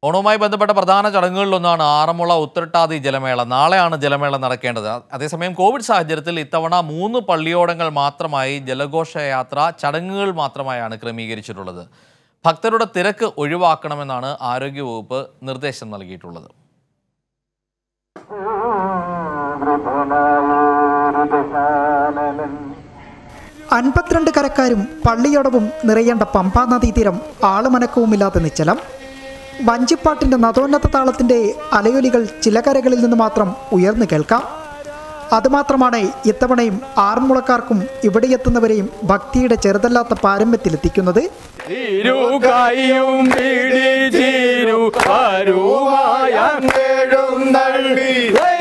ഓണവുമായി ബന്ധപ്പെട്ട പ്രധാന ചടങ്ങുകളിലൊന്നാണ് ആറന്മുള ഉത്രട്ടാതി ജലമേള നാളെയാണ് ജലമേള നടക്കേണ്ടത് അതേസമയം കോവിഡ് സാഹചര്യത്തിൽ ഇത്തവണ മൂന്ന് പള്ളിയോടങ്ങൾ മാത്രമായി ജലഘോഷയാത്ര ചടങ്ങുകൾ മാത്രമായാണ് ക്രമീകരിച്ചിട്ടുള്ളത് ഭക്തരുടെ തിരക്ക് ഒഴിവാക്കണമെന്നാണ് ആരോഗ്യവകുപ്പ് നിർദ്ദേശം നൽകിയിട്ടുള്ളത് അൻപത്തിരണ്ട് കരക്കാരും പള്ളിയോടവും നിറയേണ്ട പമ്പാ നദീതീരം ആളുമനക്കവുമില്ലാതെ നിശ്ചലം വഞ്ചിപ്പാട്ടിന്റെ നദോന്നത താളത്തിന്റെ അലയൊലികൾ ചില കരകളിൽ നിന്ന് മാത്രം ഉയർന്നു കേൾക്കാം അതുമാത്രമാണ് ഇത്തവണയും ആറന്മുളക്കാർക്കും ഇവിടെ എത്തുന്നവരെയും ഭക്തിയുടെ ചെറുതല്ലാത്ത പാരമ്യത്തിലെത്തിക്കുന്നത് തിരുകൈയും പിടിച്ചിരു വരുമായെഴുന്നള്ളി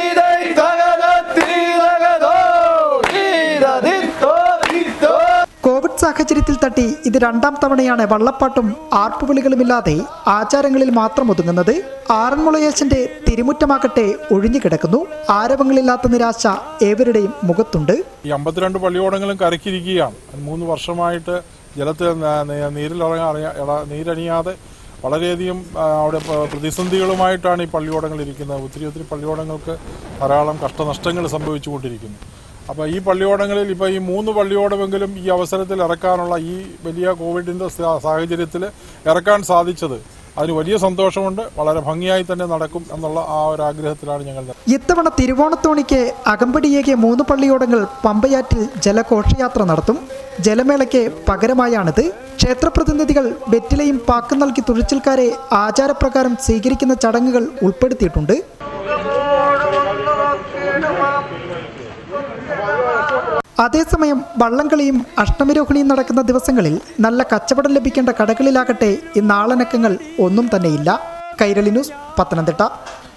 കോവിഡ് സാഹചര്യത്തിൽ തട്ടി ഇത് രണ്ടാം തവണയാണ് വള്ളപ്പാട്ടും ആർപ്പുവിളികളുമില്ലാതെ ആചാരങ്ങളിൽ മാത്രം ഒതുങ്ങുന്നത് ആറന്മുളയേശന്റെ തിരുമുറ്റമാകട്ടെ ഒഴിഞ്ഞുകിടക്കുന്നു ആരവങ്ങളില്ലാത്ത നിരാശ ഏവരുടെയും മുഖത്തുണ്ട് ഈ അമ്പത്തിരണ്ട് പള്ളിയോടങ്ങളും കരക്കിരിക്കുകയാണ് മൂന്ന് വർഷമായിട്ട് ജലത്തിൽ ന- ന- നീരിലിറങ്ങ അറിയ- ഇള- നീരണിയാതെ വളരെയധികം ആ, അവിടെ പ- പ്രതിസന്ധികളുമായിട്ടാണ് ഈ പള്ളിയോടങ്ങൾ ഇരിക്കുന്നത് ഒത്തിരി ഒത്തിരി പള്ളിയോടങ്ങൾക്ക് ധാരാളം കഷ്ടനഷ്ടങ്ങൾ സംഭവിച്ചുകൊണ്ടിരിക്കുന്നു അപ്പോൾ ഈ പള്ളിയോടങ്ങളിൽ ഇപ്പോൾ ഈ മൂന്ന് പള്ളിയോടമെങ്കിലും ഈ അവസരത്തിൽ ഇറക്കാനുള്ള ഈ വലിയ കോവിഡിൻ്റെ സാഹചര്യത്തിൽ ഇറക്കാൻ സാധിച്ചത് അതിന് വലിയ സന്തോഷമുണ്ട് വളരെ ഭംഗിയായി തന്നെ നടക്കും എന്നുള്ള ആ ഒരു ആഗ്രഹത്തിലാണ് ഞങ്ങൾ ഇത്തവണ തിരുവോണത്തോണിക്ക് അകമ്പടിയേകിയ മൂന്ന് പള്ളിയോടങ്ങൾ പമ്പയാറ്റിൽ ജലഘോഷയാത്ര നടത്തും ജലമേളയ്ക്ക് പകരമായാണിത് ക്ഷേത്രപ്രതിനിധികൾ വെറ്റിലയും പാക്കും നൽകി തുഴച്ചിൽക്കാരെ ആചാരപ്രകാരം സ്വീകരിക്കുന്ന ചടങ്ങുകൾ ഉൾപ്പെടുത്തിയിട്ടുണ്ട് അതേസമയം വള്ളംകളിയും അഷ്ടമിരോഹിണിയും നടക്കുന്ന ദിവസങ്ങളിൽ നല്ല കച്ചവടം ലഭിക്കേണ്ട കടകളിലാകട്ടെ ഇന്ന് ആളനക്കങ്ങൾ ഒന്നും തന്നെയില്ല കൈരളി ന്യൂസ് പത്തനംതിട്ട